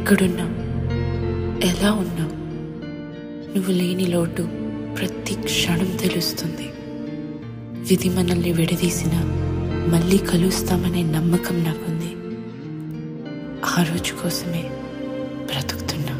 ఎక్కడున్నా ఎలా ఉన్నా నువ్వు లేని లోటు ప్రతి క్షణం తెలుస్తుంది విధి మనల్ని విడదీసిన మళ్ళీ కలుస్తామనే నమ్మకం నాకుంది ఆ రోజు కోసమే బ్రతుకుతున్నా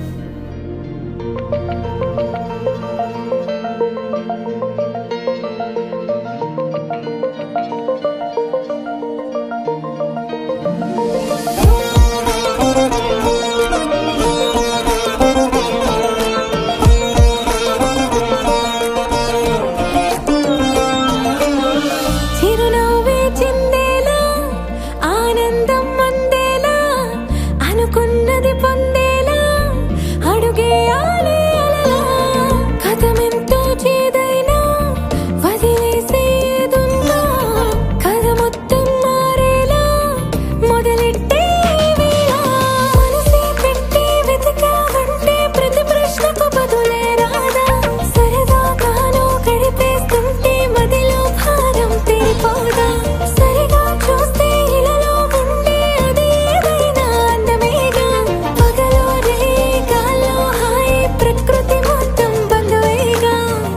చిరునవ్వే చిందేలా ఆనందం అందేలా అనుకున్నది పొందేలా అడుగేయాలి అలలా కథమెంతో చేదైనా వదిలేసేదున్నా కథ మొత్తం మారేలా మొదలెట్టే వేళ మనసే పెట్టి వెతికావంటే ప్రతి ప్రశ్నకు బదులే రాదా సరదాగానో గడిపేస్తుంటే మదిలో భారం తీరిపోదా సరిగా చూస్తే ఇలలో ఉండే అది ఏదైనా అందమేగా పగలో రే గాల్లో హాయి ప్రకృతి మొత్తం బంధువేగా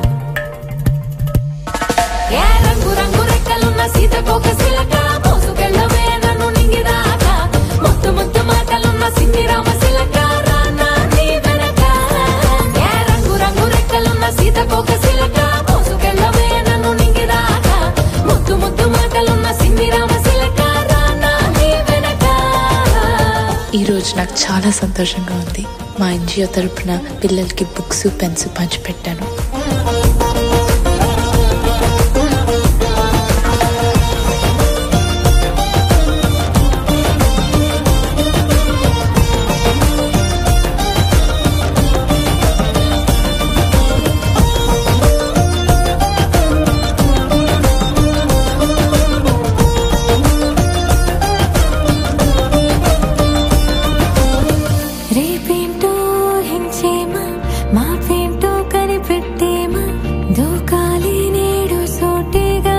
ఏ రంగు రంగు రెక్కలున్న సీతకోక శిలక మోసుకెళ్ళవే నన్ను నింగిదాక ముత్తు ముత్తు మాటలున్న సిన్ని రామ శిలక రానా నీ వెనక ఏ రంగు రంగు రెక్కలున్న సీతకోక శిలక మోసుకెళ్ళవే నన్ను నింగిదాక ముత్తు ముత్తు మాటలున్న సిన్ని రామ శిలక రానా నీ వెనక ఈ రోజు నాకు చాలా సంతోషంగా ఉంది మా ఎన్జిఓ తరపున పిల్లలకి బుక్స్ పెన్స్ పంచిపెట్టాను రేపేంటో హించేమా మాపేంటో కనిపెట్టేమా దూకాలి నేడు సోటిగా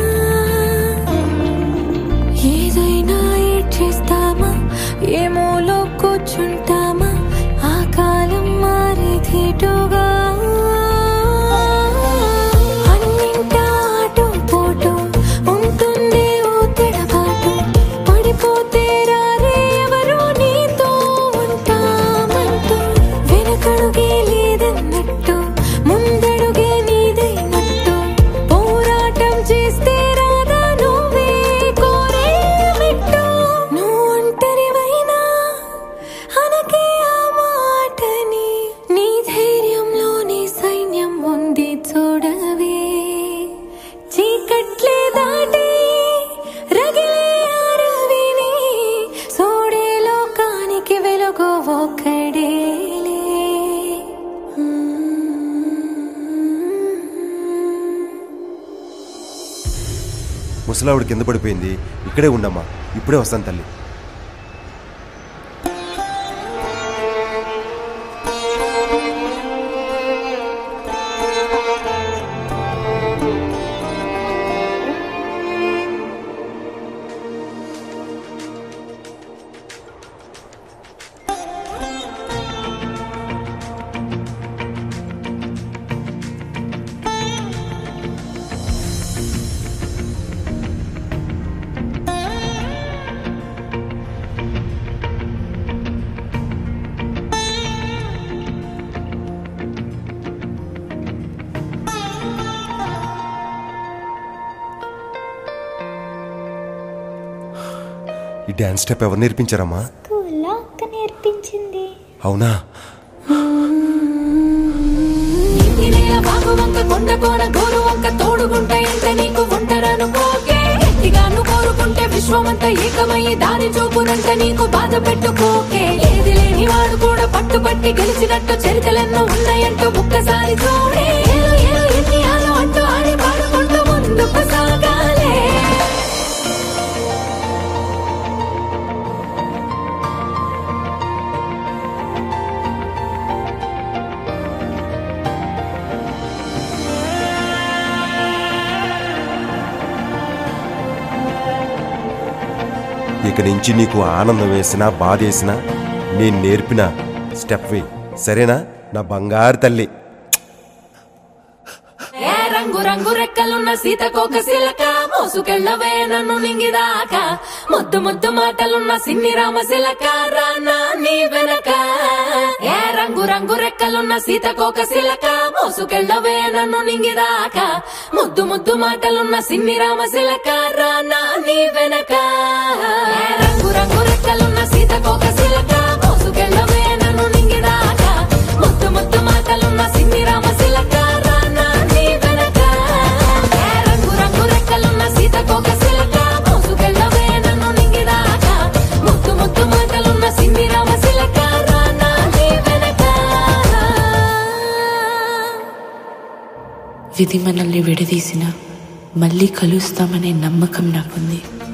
ఏదైనా ఏడ్చేస్తామా ఏమోలో కూర్చుంటామా ఆ కాలం మారి ధీటుగా అన్నింటా అటు పోటు ఉంటుంది ఓ తెడబాటు పడిపోతే రారే ఎవరు నీతో ఉంటామంటూ వెనకడుగే లేదన్నట్టు ముందడుగే నీదైనట్టు పోరాటం చేస్తే రాదా నువ్వే కోరే మెట్టు నువ్వు ఒంటరివైనా అనకే ఆ మాటని నీ ధైర్యంలోని సైన్యం ఉంది చూడవే చీకట్లే దాటి రగిలే అరవిని సోడే లోకానికి వెలుగు ఒక్కడేలే ముసలావిడ కింద పడిపోయింది ఇక్కడే ఉండమ్మా ఇప్పుడే వస్తాను తల్లి ఈ డ్యాన్స్ స్టెప్ ఎవరు నేర్పించారమ్మా స్కూల్లో అక్క నేర్పించింది అవునా ఇంటినేల బాగు వంక కొండ కోన గోరు వంక తోడుగుంట ఇంత నీకు ఒంటరనుకోకే గట్టిగాను కోరుకుంటే విశ్వమంతా ఏకమయ్యి దారి చూపునంత నీకు బాధ పెట్టుకోకే ఏది లేని వాడు కూడా పట్టుబట్టి గెలిచినట్టు చరితలెన్నో ఉన్నాయంటూ ఒక్కసారి చూడే ఏలో ఏలో ఎన్ని ఆలో అంటూ ఆడి పాడుకుంటూ ముందుకు సాగాలే ఇక నుంచి నీకు ఆనందం వేసినా బాధ వేసినా నేను నేర్పిన స్టెప్ వేయి సరేనా నా బంగారు తల్లి ఏ రంగు రంగు రెక్కలున్న సీతకోక శిలక మోసుకెళ్ళవే నన్ను నింగిదాక ముద్దు ముద్దు మాటలున్న సిన్ని రామ శిలక రానా నీ వెనక ఏ రంగు రంగు రెక్కలున్న సీతకోక శిలక మోసుకెళ్ళవే నన్ను నింగిదాక ముద్దు ముద్దు మాటలున్న సిన్ని రామ శిలక రానా నీ వెనక ఏ రంగు రంగు రెక్కలున్న సీతకోక శిలక మోసుకెళ్ళవే నన్ను నింగిదాక ముద్దు ముద్దు మాటలున్న సిన్ని రామ శిలక రానా నీ వెనక ఏ రంగు రంగు రెక్కలున్న సీతకోక శిలక మోసుకెళ్ళవే నన్ను నింగిదాక ముద్దు ముద్దు మాటలున్న సిన్ని రామ శిలక రానా నీ వెనక విధి మనల్ని విడదీసిన మళ్ళీ కలుస్తామనే నమ్మకం నాకుంది